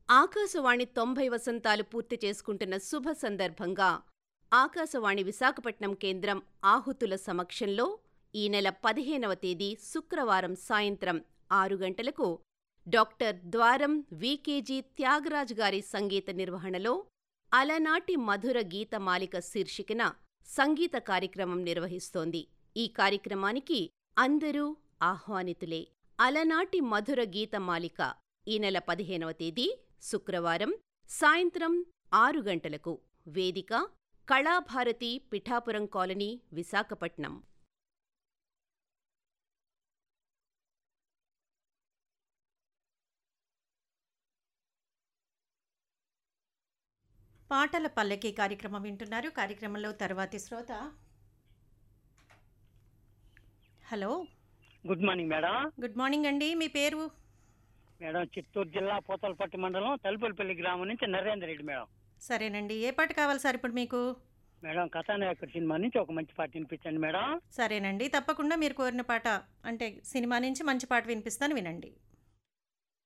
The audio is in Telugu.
ఆకాశవాణి తొంభై వసంతాలు పూర్తి చేసుకుంటున్న శుభ సందర్భంగా ఆకాశవాణి విశాఖపట్నం కేంద్రం ఆహుతుల సమక్షంలో ఈ నెల పదిహేనవ తేదీ శుక్రవారం సాయంత్రం ఆరు గంటలకు డాక్టర్ ద్వారం వికేజీ త్యాగరాజ్ గారి సంగీత నిర్వహణలో అలనాటి మధుర గీతమాలిక శీర్షికన సంగీత కార్యక్రమం నిర్వహిస్తోంది ఈ కార్యక్రమానికి అందరూ ఆహ్వానితులే అలనాటి మధుర గీతమాలిక ఈ నెల పదిహేనవ తేదీ శుక్రవారం సాయంత్రం ఆరు గంటలకు వేదిక కళాభారతి పిఠాపురం కాలనీ విశాఖపట్నం పాటల పల్లకి కార్యక్రమం వింటున్నారు కార్యక్రమంలో తర్వాతి శ్రోత hello good morning madam good morning అండి మీ పేరు మేడం చిత్తూరు జిల్లా పోతలపట్టి మండలం తలుపులపల్లి గ్రామం నుంచి నరేందర్ రెడ్డి మేడం సరేనండి ఏ పాట కావాలి సార్ ఇప్పుడు మీకు మేడం కథానాయకుడు సినిమా నుంచి ఒక మంచి పాట వినిపించండి మేడం సరేనండి తప్పకుండా మీరు కోరిన పాట అంటే సినిమా నుంచి మంచి పాట వినిపిస్తాను వినండి